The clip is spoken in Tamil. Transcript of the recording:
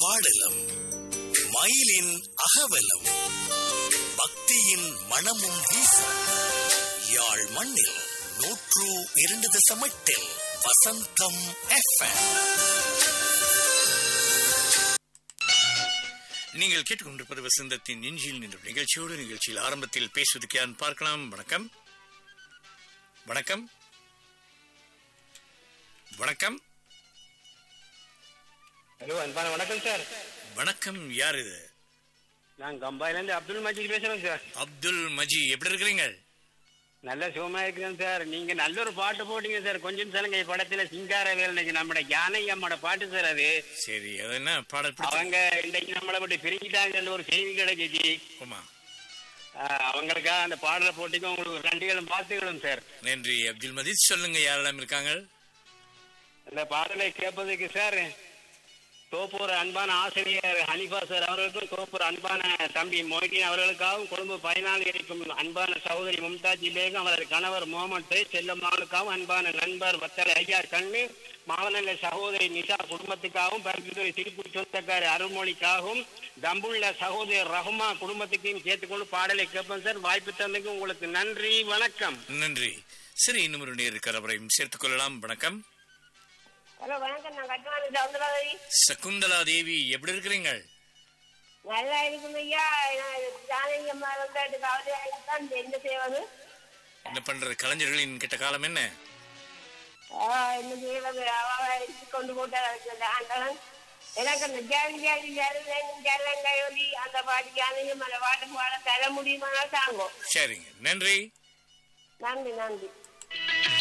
பாடலும் மயிலின் அகவலும் பக்தியின் மனமும் வீசும் யாழ் மண்ணில் நூற்று இரண்டு தசம் எட்டில் வசந்தம் எஃப்எம் நீங்கள் கேட்டுக்கொண்டிருப்பது வசந்தத்தின் நெஞ்சில் என்ற நிகழ்ச்சியோடு நிகழ்ச்சியில் ஆரம்பத்தில் பேசுவதற்கு யார் பார்க்கலாம் வணக்கம் வணக்கம் வணக்கம் ஹலோ அன்பான வணக்கம் சார் வணக்கம் யார் இது நான் கம்பாயிலேருந்து அப்துல் மஜீத் பேசுறேன் சார் அப்துல் மஜி எப்படி இருக்கிறீங்க நல்ல சுகமா இருக்கிறேன் சார் நீங்க நல்ல ஒரு பாட்டு போட்டீங்க சார் கொஞ்சம் சலங்கை படத்துல சிங்கார வேலனைக்கு நம்மட யானை அம்மோட பாட்டு சார் அது சரி அது என்ன பாடல் பிடிச்ச அவங்க இன்னைக்கு நம்மளை விட்டு பிரிஞ்சிட்டாங்கன்னு ஒரு செய்தி கிடைச்சிச்சு ஆமா ஆஹ் அவங்களுக்காக அந்த பாடலை போட்டிக்கு உங்களுக்கு நன்றிகளும் பார்த்துகளும் சார் நன்றி அப்துல் மஜீத் சொல்லுங்க யாரெல்லாம் இருக்காங்க அந்த பாடலை கேட்பதுக்கு சார் தோப்பூர் அன்பான ஆசிரியர் ஹனிஃபா சார் அவர்களுக்கும் தோப்பூர் அன்பான தம்பி மொய்தீன் அவர்களுக்காகவும் குடும்ப பயனாளி இருக்கும் அன்பான சகோதரி மும்தாஜ் பேகம் அவரது கணவர் முகமது செல்லம்மாவுக்காகவும் அன்பான நண்பர் வத்தலை ஐயா கண்ணு மாவனல்ல சகோதரி நிஷா குடும்பத்துக்காகவும் பரப்புத்துறை திருப்பூர் சொந்தக்கார அருள்மொழிக்காகவும் தம்புள்ள சகோதரி ரஹ்மா குடும்பத்துக்கையும் சேர்த்துக்கொண்டு பாடலை கேட்பேன் சார் வாய்ப்பு தந்ததுக்கு உங்களுக்கு நன்றி வணக்கம் நன்றி சரி இன்னும் ஒரு நேர் இருக்கிற அவரையும் சேர்த்துக் கொள்ளலாம் வணக்கம் ஹலோ வணக்கம் நான் கட்டுமான சவுந்தரவதி சகுந்தலா தேவி எப்படி இருக்கிறீங்க நல்லா இருக்கும் ஐயா நான் ஜானகி அம்மா வந்து கவலையாக தான் என்ன செய்வது என்ன பண்றது கலைஞர்களின் கிட்ட காலம் என்ன ஆ, என்ன செய்வது அவ எடுத்து கொண்டு போட்டார் அந்த ஆண்டவன் எனக்கு அந்த ஜாதி ஜாதி ஜாதி ஜல்லி அந்த பாட்டு ஜானகி அம்மா பாட்டு பாட தர முடியுமானா தாங்கும் சரிங்க நன்றி நன்றி நன்றி